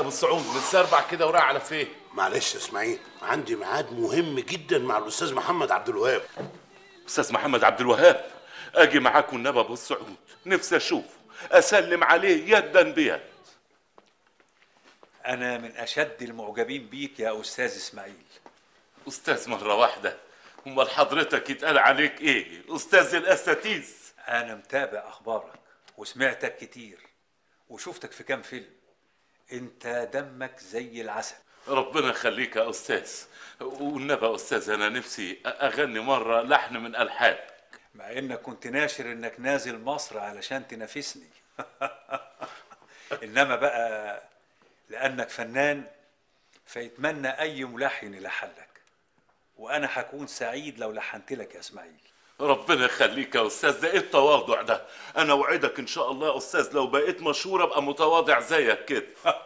ابو السعود متسربع كده ورايح على فين معلش يا اسماعيل عندي ميعاد مهم جدا مع الاستاذ محمد عبد الوهاب استاذ محمد عبد الوهاب اجي معاك والنبي ابو السعود نفسي اشوفه اسلم عليه يدا بيد انا من اشد المعجبين بيك يا استاذ اسماعيل استاذ مره واحده امال حضرتك يتقال عليك ايه استاذ الاساتيز انا متابع اخبارك وسمعتك كتير وشفتك في كام فيلم انت دمك زي العسل ربنا يخليك يا استاذ والنبي يا استاذ انا نفسي اغني مره لحن من الحان مع انك كنت ناشر انك نازل مصر علشان تنافسني انما بقى لانك فنان فيتمنى اي ملحن يلحن لك وانا هكون سعيد لو لحنت لك يا اسماعيل ربنا يخليك يا استاذ ده ايه التواضع ده انا اوعدك ان شاء الله يا استاذ لو بقيت مشهور ابقى متواضع زيك كده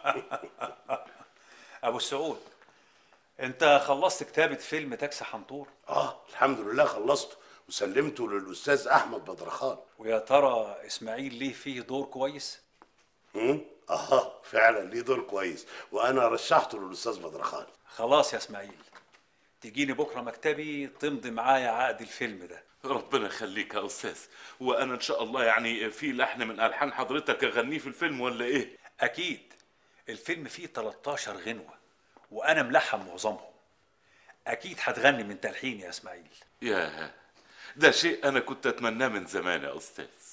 ابو السعود انت خلصت كتابة فيلم تاكسي حنطور اه الحمد لله خلصته وسلمته للاستاذ احمد بدرخان ويا ترى اسماعيل ليه فيه دور كويس هم؟ اه فعلا ليه دور كويس وانا رشحته للاستاذ بدرخان خلاص يا اسماعيل تجيني بكره مكتبي تمضي معايا عقد الفيلم ده ربنا يخليك يا استاذ وانا ان شاء الله يعني في لحن من الحان حضرتك اغنيه في الفيلم ولا ايه اكيد الفيلم فيه 13 غنوة وانا ملحن معظمهم اكيد هتغني من تلحين يا اسماعيل يا ده شيء انا كنت اتمناه من زمان يا استاذ